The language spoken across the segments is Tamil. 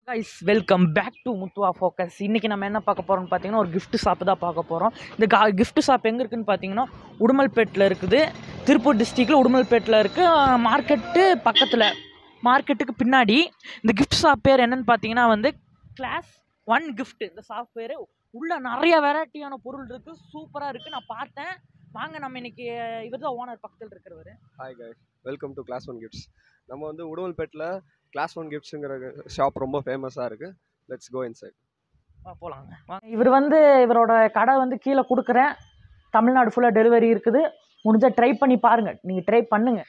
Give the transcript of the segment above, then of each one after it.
கைஸ் வெல்கம் பேக் டு முத்துவா ஃபோக்கஸ் இன்றைக்கி நம்ம என்ன பார்க்க போகிறோம்னு பார்த்தீங்கன்னா ஒரு gift ஷாப் தான் பார்க்க போகிறோம் இந்த கா gift ஷாப் எங்கே இருக்குன்னு பார்த்தீங்கன்னா உடுமல்பேட்டில் இருக்குது திருப்பூர் டிஸ்ட்ரிக்டில் உடுமல்பேட்டில் இருக்குது மார்க்கெட்டு பக்கத்தில் மார்க்கெட்டுக்கு பின்னாடி இந்த gift ஷாப் பேர் என்னன்னு பார்த்தீங்கன்னா வந்து கிளாஸ் ஒன் gift இந்த ஷாப் பேர் உள்ள நிறைய வெரைட்டியான பொருள் இருக்குது சூப்பராக இருக்குது நான் பார்த்தேன் வாங்க நம்ம இன்னைக்கு இவர் தான் ஓனர் பக்கத்தில் இருக்கிறவர் hi guys welcome to class one gifts நம்ம வந்து உடுமல்பேட்டில் கிளாஸ் ஒன் கிஃப்ட்ஸுங்கிற ஷாப் ரொம்ப ஃபேமஸாக இருக்குது லெட்ஸ் கோ இன்சைட் போகலாங்க வாங்க இவர் வந்து இவரோட கடை வந்து கீழே கொடுக்குறேன் தமிழ்நாடு ஃபுல்லாக டெலிவரி இருக்குது முடிஞ்சால் ட்ரை பண்ணி பாருங்கள் நீங்கள் ட்ரை பண்ணுங்க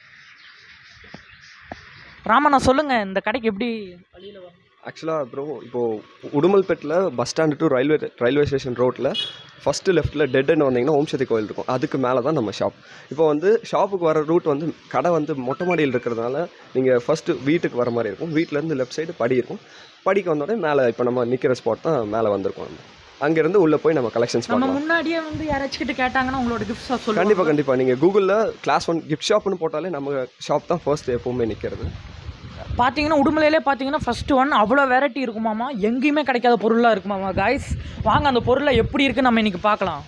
ராமண்ணா சொல்லுங்கள் இந்த கடைக்கு எப்படி வழியில் வரும் ஆக்சுவலாக ப்ரோ இப்போது உடுமல்பேட்டில் bus stand to railway railway station ரோட்டில் ஃபஸ்ட்டு லெஃப்ட்டில் டெட்னு வந்தீங்கன்னா ஓம் சக்தி கோயில் இருக்கும் அதுக்கு மேலே தான் நம்ம ஷாப் இப்போ வந்து ஷாப்புக்கு வர ரூட் வந்து கடை வந்து மொட்டை மாடியில் இருக்கிறதுனால நீங்கள் ஃபஸ்ட்டு வீட்டுக்கு வர மாதிரி இருக்கும் வீட்டிலேருந்து லெஃப்ட் சைடு படி இருக்கும் படிக்கு வந்தோடனே மேலே இப்போ நம்ம நிற்கிற ஸ்பாட் தான் மேலே வந்திருக்கோம் நம்ம அங்கேருந்து உள்ளே போய் நம்ம கலெக்ஷன்ஸ் நம்ம பண்ணலாம் முன்னாடியே வந்து யாராச்சும் கிட்ட கேட்டாங்கன்னா உங்களோட கிஃப்ட் ஷாப் கண்டிப்பாக சொல்லுவாங்க கண்டிப்பாக நீங்கள் கூகுளில் கிளாஸ் ஒன் கிஃப்ட் ஷாப்னு போட்டாலே நம்ம ஷாப் தான் ஃபர்ஸ்ட் எப்போவுமே நிற்கிறது பார்த்தீங்கன்னா உடுமலையிலே பார்த்தீங்கன்னா ஃபஸ்ட்டு ஒன் அவ்வளோ வெரைட்டி இருக்குமாமா எங்கேயுமே கிடைக்காத பொருளாக இருக்குமாமா காய்ஸ் வாங்க அந்த பொருளை எப்படி இருக்குன்னு நம்ம இன்னைக்கு பார்க்கலாம்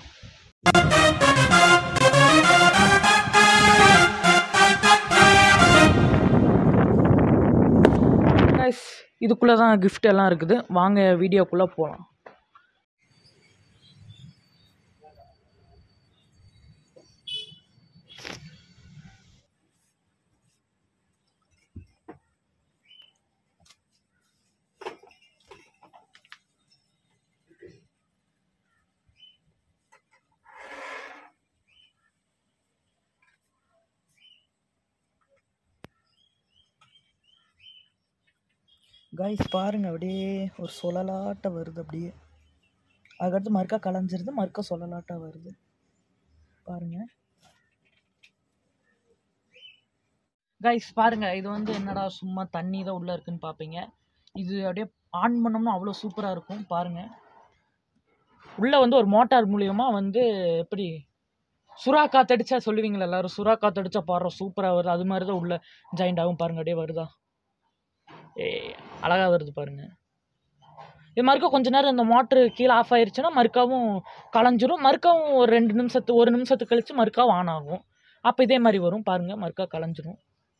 காய்ஸ் இதுக்குள்ளே தான் gift எல்லாம் இருக்குது வாங்க வீடியோக்குள்ளே போகலாம் காய்ஸ் பாருங்க அப்படியே ஒரு சொலலாட்ட வருது அப்படியே அதுக்கடுத்து மறுக்கா கலைஞ்சிருது மறுக்கா சொலலாட்ட வருது பாருங்க கைஸ் பாருங்க இது வந்து என்னடா சும்மா தண்ணி தான் உள்ள இருக்குன்னு பார்ப்பீங்க இது அப்படியே ஆன் பண்ணோம்னா அவ்வளோ சூப்பராக இருக்கும் பாருங்க உள்ள வந்து ஒரு மோட்டார் மூலியமா வந்து எப்படி சுறா காத்தடிச்சா சொல்லுவீங்களா எல்லாரும் சுறா காத்தடிச்சா பாடுற சூப்பராக வருது அது மாதிரி தான் உள்ள ஜாயிண்ட் ஆகும் பாருங்க அப்படியே வருதா ஏ அழகாக வருது பாருங்க இது மறுக்கா கொஞ்ச நேரம் இந்த மோட்ரு கீழே ஆஃப் ஆயிருச்சுன்னா மறுக்காவும் கலைஞ்சிரும் மறுக்காவும் ஒரு ரெண்டு நிமிஷத்து ஒரு நிமிஷத்துக்கு கழிச்சு மறுக்காவும் ஆன் ஆகும் அப்போ இதே மாதிரி வரும் பாருங்க மறுக்கா கலைஞ்சிரும்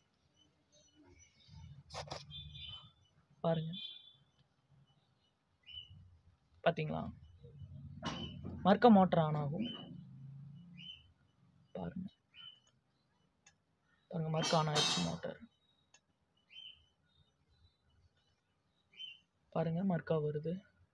பாருங்க பார்த்தீங்களா மறுக்கா மோட்டர் ஆன் ஆகும் பாருங்க பாருங்க மறுக்கா ஆன் ஆயிடுச்சு மோட்டர் பாருங்க மர்க்கா வருது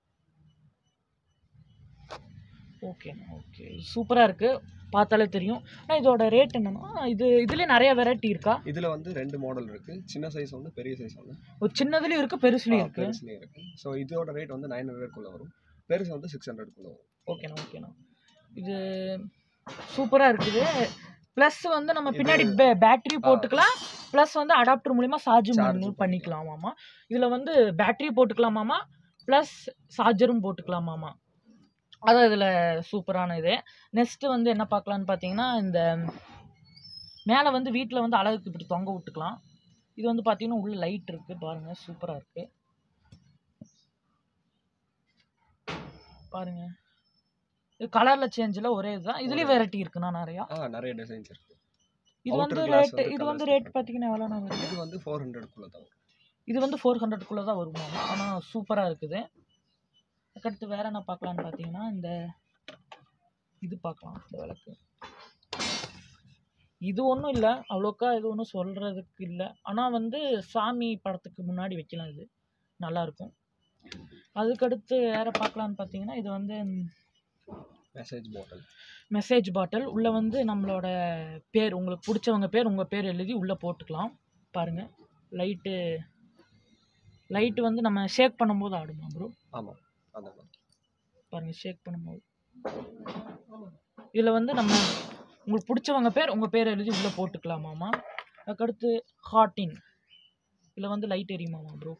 ஓகேண்ணா ஓகே சூப்பராக இருக்குது பார்த்தாலே தெரியும் ஆனால் இதோட ரேட் என்னன்னா இது இதுலேயே நிறைய வெரைட்டி இருக்கா இதில் வந்து ரெண்டு மாடல் இருக்குது சின்ன சைஸ் ஒன்று பெரிய சைஸ் ஒன்று ஒரு சின்னதுலேயும் இருக்குது பெருசுலேயும் இருக்குது பெருசுலேயும் இருக்குது ஸோ இதோட ரேட் வந்து நைன் ஹண்ட்ரட்குள்ளே வரும் பெருசு வந்து சிக்ஸ் ஹண்ட்ரட்குள்ளே வரும் ஓகேண்ணா ஓகேண்ணா இது சூப்பராக இருக்குது ப்ளஸ் வந்து நம்ம பின்னாடி பே பேட்டரி போட்டுக்கலாம் ப்ளஸ் வந்து அடாப்டர் மூலிமா சார்ஜ் Charge பண்ணிக்கலாமாமா இதில் வந்து பேட்டரி போட்டுக்கலாமாமா ப்ளஸ் சார்ஜரும் போட்டுக்கலாமாமா அதான் இதில் சூப்பரான இது நெக்ஸ்ட்டு வந்து என்ன பார்க்கலான்னு பார்த்தீங்கன்னா இந்த மேலே வந்து வீட்டில் வந்து அழகுக்கு இப்படி தொங்க விட்டுக்கலாம் இது வந்து பார்த்தீங்கன்னா உள்ள லைட் இருக்குது பாருங்கள் சூப்பராக இருக்குது பாருங்க இது கலரில் சேஞ்சில் ஒரே இதுதான் இதுலேயும் வெரைட்டி இருக்குண்ணா நிறையா ஆ நிறைய டிசைன்ஸ் இருக்குது இது Outer வந்து glass ரேட் வந்து இது வந்து colours ரேட் different. பார்த்தீங்கன்னா எவ்வளோண்ணா வருது இது வந்து ஃபோர் ஹண்ட்ரட்குள்ளே தான் வரும் இது வந்து ஃபோர் ஹண்ட்ரட்குள்ளே தான் வருமா ஆனால் சூப்பராக இருக்குது அதுக்கடுத்து வேற என்ன பார்க்கலான்னு பார்த்தீங்கன்னா இந்த இது பார்க்கலாம் இந்த விளக்கு இது ஒன்றும் இல்லை அவ்வளோக்கா இது ஒன்றும் சொல்கிறதுக்கு இல்லை ஆனால் வந்து சாமி படத்துக்கு முன்னாடி வைக்கலாம் இது நல்லாயிருக்கும் அதுக்கடுத்து வேற பார்க்கலான்னு பார்த்தீங்கன்னா இது வந்து மெசேஜ் பாட்டில் மெசேஜ் பாட்டில் உள்ளே வந்து நம்மளோட பேர் உங்களுக்கு பிடிச்சவங்க பேர் உங்கள் பேர் எழுதி உள்ளே போட்டுக்கலாம் பாருங்கள் லைட்டு லைட்டு வந்து நம்ம ஷேக் பண்ணும்போது ஆடுமா ப்ரோ ஆமாம் அந்த மாதிரி பாருங்கள் ஷேக் பண்ணும்போது இதில் வந்து நம்ம உங்களுக்கு பிடிச்சவங்க பேர் உங்கள் பேர் எழுதி உள்ளே போட்டுக்கலாமாமா அதுக்கடுத்து ஹாட்டின் இதில் வந்து லைட் எரியுமாமா ப்ரோ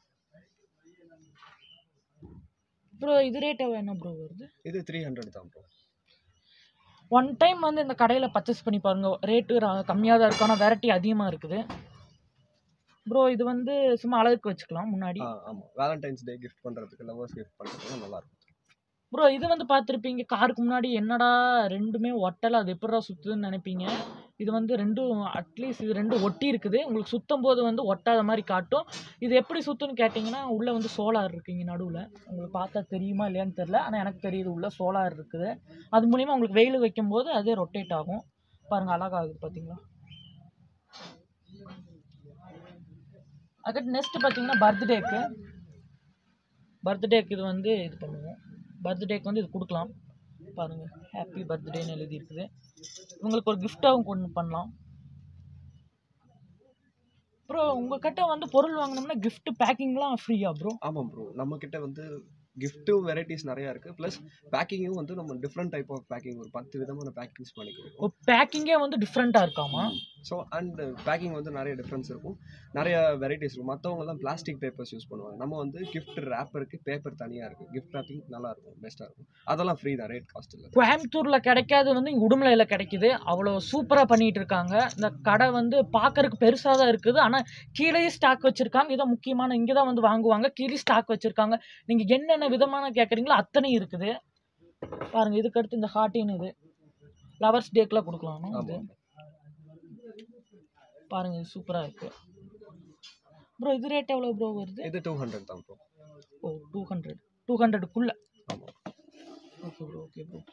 ப்ரோ இது ரேட் என்ன ப்ரோ வருது இது த்ரீ ஹண்ட்ரட் தான் ப்ரோ ஒன் டைம் வந்து இந்த கடையில் பர்ச்சேஸ் பண்ணி பாருங்க ரேட்டு கம்மியாக தான் இருக்கும் ஆனால் வெரைட்டி அதிகமாக இருக்குது ப்ரோ இது வந்து சும்மா அழகுக்கு வச்சுக்கலாம் முன்னாடி ஆ ஆமாம் வேலண்டைன்ஸ் டே கிஃப்ட் பண்ணுறதுக்கு லவர்ஸ் கிஃப்ட் பண்ணுறதுக்கு நல்லாயிருக்கும் ப்ரோ இது வந்து பார்த்துருப்பீங்க காருக்கு முன்னாடி என்னடா ரெண்டுமே ஒட்டலை அது எப்படிடா சுற்றுதுன்னு நினைப்பீங்க இது வந்து ரெண்டும் அட்லீஸ்ட் இது ரெண்டும் ஒட்டி இருக்குது உங்களுக்கு சுத்தும் போது வந்து ஒட்டாத மாதிரி காட்டும் இது எப்படி சுற்றுன்னு கேட்டிங்கன்னா உள்ளே வந்து சோலார் இருக்குங்க நடுவில் உங்களுக்கு பார்த்தா தெரியுமா இல்லையான்னு தெரில ஆனால் எனக்கு தெரியுது உள்ளே சோலார் இருக்குது அது மூலிமா உங்களுக்கு வெயில் வைக்கும்போது அதே ரொட்டேட் ஆகும் பாருங்கள் அழகாகுது பார்த்தீங்களா அதுக்கு நெக்ஸ்ட் பார்த்தீங்கன்னா பர்த்டேக்கு பர்த்டேக்கு இது வந்து இது பண்ணுவோம் பர்த்டேக்கு வந்து இது கொடுக்கலாம் பாருங்கள் ஹாப்பி பர்த்டேன்னு எழுதியிருக்குது இவங்களுக்கு ஒரு கிஃப்டாகவும் கொண்டு பண்ணலாம் ப்ரோ உங்கள் கிட்ட வந்து பொருள் வாங்கினோம்னா gift பேக்கிங்லாம் ஃப்ரீயா ப்ரோ ஆமாம் ப்ரோ நம்மக்கிட்ட வந்து கிஃப்ட்டும் வெரைட்டிஸ் நிறையா இருக்குது ப்ளஸ் பேக்கிங்கும் வந்து நம்ம டிஃப்ரெண்ட் டைப் ஆஃப் பேக்கிங் ஒரு பத்து விதமான பேக்கிங்ஸ் பண்ணிக்கிறோம் ஓ பேக்கிங்கே வந்து டிஃப்ரெண்ட்டாக இருக்காமா ஸோ அண்ட் பேக்கிங் வந்து நிறைய டிஃப்ரென்ஸ் இருக்கும் நிறைய வெரைட்டிஸ் இருக்கும் மற்றவங்கலாம் பிளாஸ்டிக் பேப்பர்ஸ் யூஸ் பண்ணுவாங்க நம்ம வந்து கிஃப்ட் ரேப்பருக்கு பேப்பர் தனியாக இருக்குது கிஃப்ட் ரேப்பிங் நல்லா இருக்கும் பெஸ்ட்டாக இருக்கும் அதெல்லாம் ஃப்ரீ தான் ரேட் காஸ்ட் இல்லை கோயம்புத்தூரில் கிடைக்காது வந்து இங்கே உடுமலையில் கிடைக்குது அவ்வளோ சூப்பராக பண்ணிட்டு இருக்காங்க இந்த கடை வந்து பார்க்கறதுக்கு பெருசாக தான் இருக்குது ஆனால் கீழேயே ஸ்டாக் வச்சுருக்காங்க இதான் முக்கியமான இங்கே தான் வந்து வாங்குவாங்க கீழே ஸ்டாக் வச்சுருக்காங்க நீங்கள் என்னென்ன விதமான கேட்குறீங்களோ அத்தனையும் இருக்குது பாருங்கள் இதுக்கு அடுத்து இந்த ஹார்டின் இது லவர்ஸ் டேக்கெலாம் கொடுக்கலாம் இது ஆமாம் பாருங்க இது சூப்பராக இருக்கு ப்ரோ இது ரேட் எவ்வளோ ப்ரோ வருது இது டூ ஹண்ட்ரட் தான் ப்ரோ ஓ டூ ஹண்ட்ரட் டூ ஹண்ட்ரடுக்குள்ளே ஆமாம் ஓகே ப்ரோ ஓகே ப்ரோ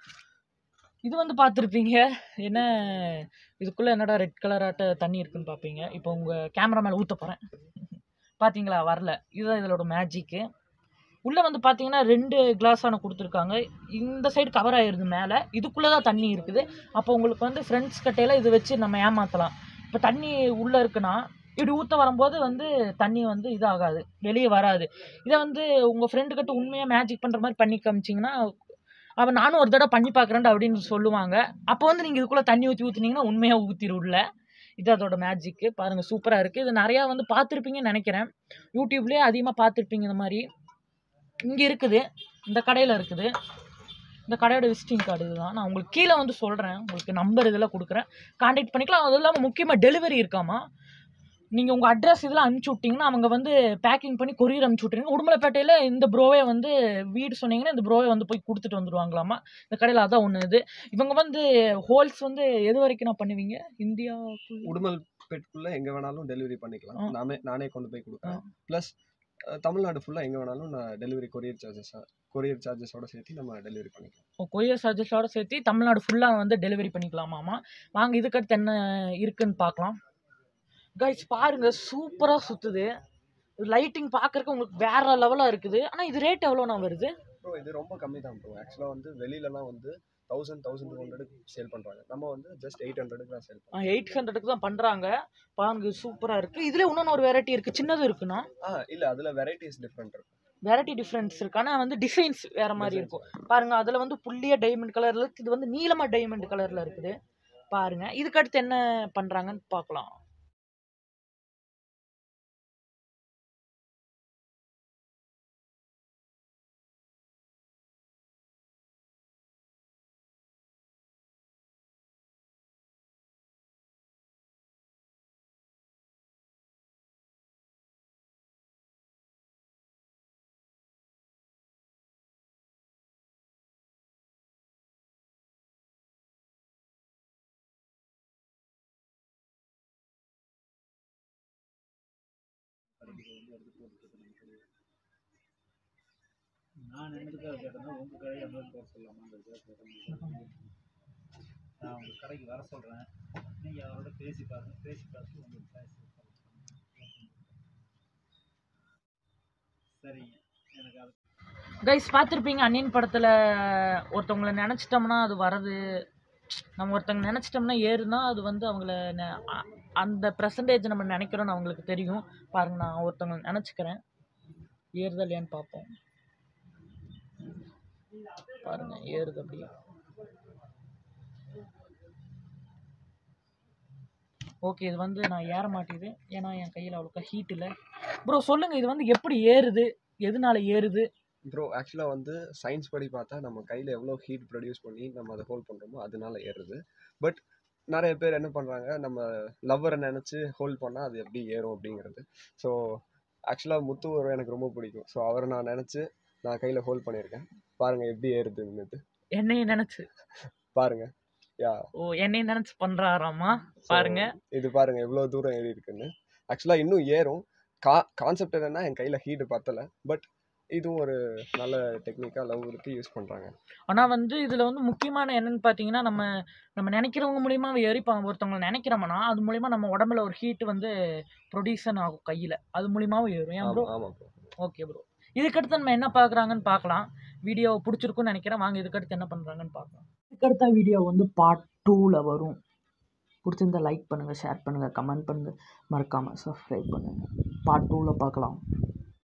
இது வந்து பார்த்துருப்பீங்க என்ன இதுக்குள்ளே என்னடா ரெட் கலராட்ட தண்ணி இருக்குன்னு பார்ப்பீங்க இப்போ உங்கள் கேமரா மேலே ஊற்ற போகிறேன் பார்த்தீங்களா வரல இதுதான் இதோட மேஜிக்கு உள்ளே வந்து பார்த்தீங்கன்னா ரெண்டு கிளாஸான கொடுத்துருக்காங்க இந்த சைடு கவர் ஆயிருது மேலே இதுக்குள்ளே தான் தண்ணி இருக்குது அப்போ உங்களுக்கு வந்து ஃப்ரெண்ட்ஸ் கட்டையில் இது வச்சு நம்ம ஏமாற்றலாம் இப்போ தண்ணி உள்ளே இருக்குன்னா இப்படி ஊற்ற வரும்போது வந்து தண்ணி வந்து இதாகாது வெளியே வராது இதை வந்து உங்கள் ஃப்ரெண்டு கிட்ட உண்மையாக மேஜிக் பண்ணுற மாதிரி பண்ணி காமிச்சிங்கன்னா அவன் நானும் ஒரு தடவை பண்ணி பார்க்குறேன் அப்படின்னு சொல்லுவாங்க அப்போ வந்து நீங்கள் இதுக்குள்ளே தண்ணி ஊற்றி ஊற்றுனீங்கன்னா உண்மையாக ஊற்றிடு உள்ள இது அதோட மேஜிக்கு பாருங்கள் சூப்பராக இருக்குது இது நிறையா வந்து பார்த்துருப்பீங்கன்னு நினைக்கிறேன் யூடியூப்லேயே அதிகமாக பார்த்துருப்பீங்க இந்த மாதிரி இங்கே இருக்குது இந்த கடையில் இருக்குது இந்த கடையோட விசிட்டிங் கார்டு இதுதான் நான் உங்களுக்கு கீழே வந்து சொல்கிறேன் உங்களுக்கு நம்பர் இதெல்லாம் கொடுக்குறேன் காண்டாக்ட் பண்ணிக்கலாம் அது இல்லாமல் முக்கியமாக டெலிவரி இருக்காமா நீங்கள் உங்கள் அட்ரஸ் இதெல்லாம் அனுப்பிச்சி விட்டிங்கன்னா அவங்க வந்து பேக்கிங் பண்ணி கொரியர் அனுப்பிச்சி விட்றீங்க உடுமலைப்பேட்டையில் இந்த ப்ரோவே வந்து வீடு சொன்னீங்கன்னா இந்த ப்ரோவே வந்து போய் கொடுத்துட்டு வந்துருவாங்களாமா இந்த கடையில் அதான் ஒன்று இது இவங்க வந்து ஹோல்ஸ் வந்து எது வரைக்கும் நான் பண்ணுவீங்க இந்தியா உடுமல் பெட்குள்ளே எங்கே வேணாலும் டெலிவரி பண்ணிக்கலாம் ஆ. நானே நானே கொண்டு போய் கொடுக்குறேன் ப்ளஸ் தமிழ்நாடு ஃபுல்லாக எங்கே வேணாலும் நான் டெலிவரி கொரியர் சார்ஜஸாக கொரியர் சார்ஜஸோட சேர்த்து நம்ம டெலிவரி பண்ணிக்கலாம் கொரியர் சார்ஜஸோட சேர்த்து தமிழ்நாடு ஃபுல்லாக வந்து டெலிவரி பண்ணிக்கலாமாமா வாங்க இதுக்கடுத்து என்ன இருக்குன்னு பார்க்கலாம் கைஸ் பாருங்க சூப்பராக சுற்றுது லைட்டிங் பார்க்கறக்கு உங்களுக்கு வேற லெவலாக இருக்குது ஆனால் இது ரேட் எவ்வளோண்ணா வருது ப்ரோ இது ரொம்ப கம்மி தான் ப்ரோ ஆக்சுவலாக வந்து வெளியிலலாம் வந்து தௌசண்ட் தௌசண்ட் டூ ஹண்ட்ரடுக்கு சேல் பண்ணுறாங்க நம்ம வந்து ஜஸ்ட் எயிட் ஹண்ட்ரடுக்கு தான் சேல் பண்ணுறோம் எயிட் ஹண்ட்ரடுக்கு தான் பண்ணுறாங்க பாருங்க சூப்பராக இருக்குது இதில் இன்னொன்று ஒரு வெரைட்டி இருக்குது சின்னது இருக்குண்ணா ஆ இல்லை அதில் வெரைட்டிஸ் டிஃப்ரெண்ட் இருக்கும் வெரைட்டி டிஃப்ரென்ஸ் இருக்கு ஆனால் வந்து டிசைன்ஸ் வேற மாதிரி இருக்கும் பாருங்க அதில் வந்து புள்ளிய டைமண்ட் கலரில் இருக்குது இது வந்து நீளமாக டைமண்ட் கலரில் இருக்குது பாருங்க இதுக்கு அடுத்து என்ன பண்ணுறாங்கன்னு பார்க்கலாம் நான் என்னதுக்காக கேட்டேன்னா உங்கள் கடையை எவ்வளோ போக சொல்லலாமான்றதுக்காக கேட்டேன் நான் உங்கள் கடைக்கு வர சொல்கிறேன் நீங்கள் அவரோட பேசி பாருங்க பேசி பார்த்து உங்களுக்கு சாய்ஸ் சரிங்க எனக்கு அது கைஸ் பார்த்துருப்பீங்க அன்னியன் படத்தில் ஒருத்தவங்கள நினச்சிட்டோம்னா அது வரது நம்ம ஒருத்தவங்க நினச்சிட்டோம்னா ஏறுனா அது வந்து அவங்கள நெ- அ- அந்த பெர்சன்டேஜ் நம்ம நினைக்கிறோன்னு அவங்களுக்கு தெரியும் பாருங்க நான் ஒருத்தவங்களை நினச்சிக்கிறேன் ஏறுதா இல்லையான்னு பார்ப்போம் பாருங்க ஏறுது அப்படியே ஓகே இது வந்து நான் ஏற மாட்டேது ஏன்னா என் கையில் அவ்வளோக்கா ஹீட் இல்லை ப்ரோ சொல்லுங்கள் இது வந்து எப்படி ஏறுது எதனால ஏறுது ப்ரோ ஆக்சுவலாக வந்து சயின்ஸ் படி பார்த்தா நம்ம கையில் எவ்வளோ ஹீட் ப்ரொடியூஸ் பண்ணி நம்ம அதை ஹோல்ட் பண்ணுறோமோ அதனால ஏறுது பட் நிறைய பேர் என்ன பண்ணுறாங்க நம்ம லவ்வரை நினச்சி ஹோல்ட் பண்ணால் அது எப்படி ஏறும் அப்படிங்கிறது ஸோ ஆக்சுவலாக முத்து ஒரு எனக்கு ரொம்ப பிடிக்கும் ஸோ அவரை நான் நினச்சி நான் கையில் ஹோல்ட் பண்ணியிருக்கேன் பாருங்கள் எப்படி ஏறுதுன்னு என்னையும் நினைச்சு பாருங்கள் யா ஓ என்னையும் நினைச்சு பண்றாராமா பாருங்க இது பாருங்க எவ்வளோ தூரம் ஏறி இருக்குன்னு ஆக்சுவலாக இன்னும் ஏறும் கா கான்செப்ட் என்னன்னா என் கையில் ஹீட்டு பத்தலை பட் இதுவும் ஒரு நல்ல டெக்னிக்காக லவ்வுக்கு யூஸ் பண்ணுறாங்க ஆனா வந்து இதுல வந்து முக்கியமான என்னன்னு பாத்தீங்கன்னா நம்ம நம்ம நினைக்கிறவங்க மூலியமா எரிப்பாங்க ஒருத்தவங்க நினைக்கிறோம்னா அது மூலியமா நம்ம உடம்புல ஒரு ஹீட் வந்து ப்ரொடியூசன் ஆகும் கையில அது மூலியமாவும் ஏறும் ஏன் ப்ரோ ஆமாம் ஆமாம் ப்ரோ ஓகே ப்ரோ இதுக்கடுத்து நம்ம என்ன பார்க்குறாங்கன்னு பார்க்கலாம் வீடியோ பிடிச்சிருக்குன்னு நினைக்கிறேன் வாங்க இதுக்கடுத்து என்ன பண்ணுறாங்கன்னு பார்க்கலாம் இதுக்கடுத்த வீடியோ வந்து பார்ட் டூவில் வரும் பிடிச்சிருந்தா லைக் பண்ணுங்கள் ஷேர் பண்ணுங்கள் கமெண்ட் பண்ணுங்கள் மறக்காமல் சப்ஸ்கிரைப் பண்ணுங்கள் பார்ட் டூவில் பார்க்கலாம்